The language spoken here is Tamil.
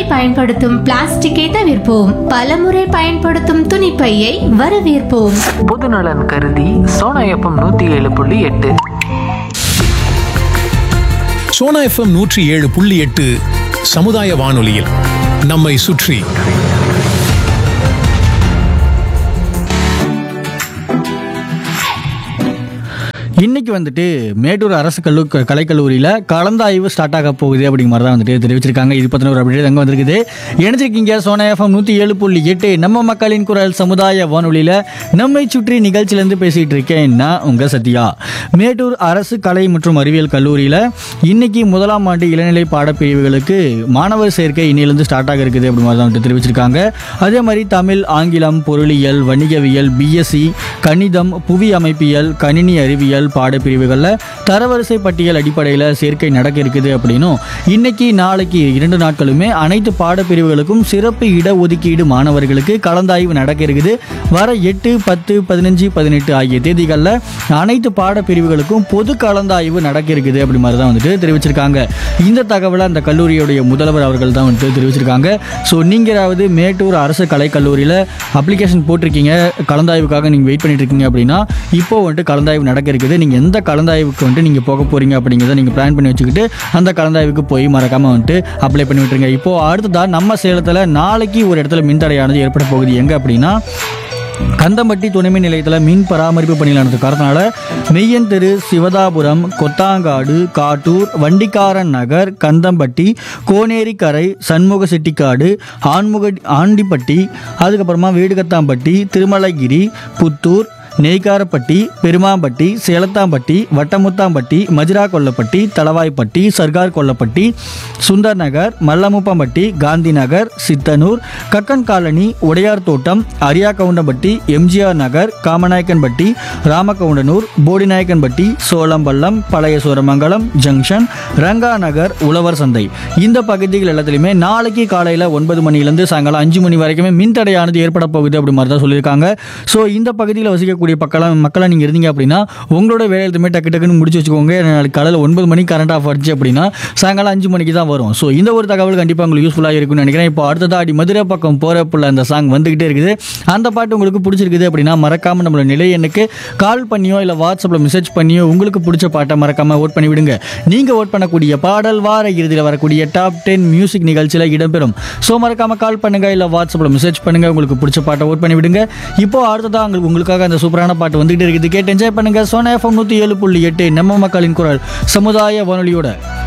தடவை பயன்படுத்தும் பிளாஸ்டிக்கை தவிர்ப்போம் பலமுறை பயன்படுத்தும் துணிப்பையை வரவேற்போம் பொதுநலன் கருதி சோனா எஃப்எம் நூற்றி ஏழு புள்ளி எட்டு சோனா எஃப்எம் நூற்றி ஏழு புள்ளி எட்டு சமுதாய வானொலியில் நம்மை சுற்றி இன்னைக்கு வந்துட்டு மேட்டூர் அரசு கல்லூ க- கலைக்கல்லூரியில் கலந்தாய்வு ஸ்டார்ட் ஆக போகுது அப்படிங்கிற மாதிரி தான் வந்துட்டு தெரிவிச்சிருக்காங்க இது பற்றின ஒரு அப்டேட் அங்கே வந்திருக்குது இணைச்சிருக்கீங்க சோனா எஃப்எம் நூற்றி ஏழு புள்ளி எட்டு நம்ம மக்களின் குரல் சமுதாய வானொலியில் நம்மை சுற்றி நிகழ்ச்சியிலேருந்து பேசிகிட்டு இருக்கேன் நான் உங்கள் சத்யா மேட்டூர் அரசு கலை மற்றும் அறிவியல் கல்லூரியில் இன்னைக்கு முதலாம் ஆண்டு இளநிலை பாடப்பிரிவுகளுக்கு மாணவர் சேர்க்கை இன்னிலிருந்து ஸ்டார்ட் ஆக இருக்குது அப்படி மாதிரி தான் வந்துட்டு தெரிவிச்சிருக்காங்க அதே மாதிரி தமிழ் ஆங்கிலம் பொருளியல் வணிகவியல் பிஎஸ்சி கணிதம் புவி அமைப்பியல் கணினி அறிவியல் பாடப்பிரிவுகளில் தரவரிசை பட்டியல் அடிப்படையில் சேர்க்கை நடக்க இருக்குது அப்படின்னும் இன்னைக்கு நாளைக்கு இரண்டு நாட்களுமே அனைத்து பாடப்பிரிவுகளுக்கும் சிறப்பு இடஒதுக்கீடு மாணவர்களுக்கு கலந்தாய்வு நடக்க இருக்குது வர எட்டு பத்து பதினஞ்சு பதினெட்டு ஆகிய தேதிகளில் அனைத்து பாடப்பிரிவுகளுக்கும் பொது கலந்தாய்வு நடக்க இருக்குது அப்படி மாதிரி தான் வந்துட்டு தெரிவிச்சிருக்காங்க இந்த தகவலை அந்த கல்லூரியுடைய முதல்வர் அவர்கள் தான் வந்துட்டு தெரிவிச்சிருக்காங்க ஸோ நீங்களாவது மேட்டூர் அரசு கலைக்கல்லூரியில் அப்ளிகேஷன் போட்டிருக்கீங்க கலந்தாய்வுக்காக நீங்கள் வெயிட் பண்ணிட்டு இருக்கீங்க அப்படின்னா இப்போ வந்துட்டு கலந்தாய்வு நடக்க இருக்குது நீங்கள் எந்த கலந்தாய்வுக்கு வந்துட்டு நீங்கள் போக போகிறீங்க அப்படிங்கிறத நீங்கள் பிளான் பண்ணி வச்சுக்கிட்டு அந்த கலந்தாய்வுக்கு போய் மறக்காமல் வந்துட்டு அப்ளை பண்ணி விட்டுருங்க இப்போ அடுத்ததாக நம்ம சேலத்தில் நாளைக்கு ஒரு இடத்துல மின்தடையானது ஏற்பட போகுது எங்கே அப்படின்னா கந்தம்பட்டி துணைமின் நிலையத்தில் மின் பராமரிப்பு பணியில் நடந்த காரணத்தினால மெய்யன் தெரு சிவதாபுரம் கொத்தாங்காடு காட்டூர் வண்டிக்காரன் நகர் கந்தம்பட்டி கோனேரிக்கரை சண்முக செட்டிக்காடு ஆன்முக ஆண்டிப்பட்டி அதுக்கப்புறமா வீடுகத்தாம்பட்டி திருமலைகிரி புத்தூர் நெய்க்காரப்பட்டி பெருமாம்பட்டி சேலத்தாம்பட்டி வட்டமுத்தாம்பட்டி மஜிரா கொல்லப்பட்டி தளவாய்ப்பட்டி சர்கார் கொல்லப்பட்டி சுந்தர் நகர் மல்லமுப்பம்பட்டி காந்தி நகர் சித்தனூர் கக்கன் காலனி உடையார் தோட்டம் அரியாக்கவுண்டம்பட்டி எம்ஜிஆர் நகர் காமநாயக்கன்பட்டி ராமகவுண்டனூர் போடிநாயக்கன்பட்டி சோளம்பள்ளம் பழைய சூரமங்கலம் ஜங்ஷன் ரங்கா நகர் உழவர் சந்தை இந்த பகுதிகள் எல்லாத்துலேயுமே நாளைக்கு காலையில் ஒன்பது மணிலேருந்து சாயங்காலம் அஞ்சு மணி வரைக்குமே மின்தடையானது ஏற்பட போகுது அப்படி மாதிரி தான் சொல்லியிருக்காங்க ஸோ இந்த பகுதியில் வசிக்கக்கூடிய பக்கம் மக்களை நீங்கள் இருந்தீங்க அப்படின்னா உங்களோட வேலை எதுவுமே டக்கு டக்குன்னு முடிச்சு வச்சுக்கோங்க ஏன்னா நாளைக்கு காலையில் ஒன்பது மணிக்கு கரண்ட் ஆஃப் ஆச்சு அப்படின்னா சாயங்காலம் அஞ்சு மணிக்கு தான் வரும் ஸோ இந்த ஒரு தகவல் கண்டிப்பாக உங்களுக்கு யூஸ்ஃபுல்லாக இருக்கும்னு நினைக்கிறேன் இப்போ அடுத்ததா அடி மதுரை பக்கம் போகிறப்புள்ள அந்த சாங் வந்துகிட்டே இருக்குது அந்த பாட்டு உங்களுக்கு பிடிச்சிருக்குது அப்படின்னா மறக்காம நம்மளோட நிலை எண்ணுக்கு கால் பண்ணியோ இல்லை வாட்ஸ்அப்பில் மெசேஜ் பண்ணியோ உங்களுக்கு பிடிச்ச பாட்டை மறக்காம ஓட் பண்ணி விடுங்க நீங்கள் ஓட் பண்ணக்கூடிய பாடல் வார இறுதியில் வரக்கூடிய டாப் டென் மியூசிக் நிகழ்ச்சியில் இடம்பெறும் ஸோ மறக்காம கால் பண்ணுங்க இல்லை வாட்ஸ்அப்பில் மெசேஜ் பண்ணுங்க உங்களுக்கு பிடிச்ச பாட்டை ஓட் பண்ணி விடுங்க இப்போ அடுத்ததா உங்களுக்கு உங்களுக்காக அந்த சூப்பரான பாட்டு வந்துகிட்டு இருக்குது கேட்டு என்ஜாய் பண்ணுங்க சோனா எஃப்எம் நூற்றி ஏழு புள்ளி எட்டு நம்ம மக்களின் குரல் சமுதாய வானொலியோட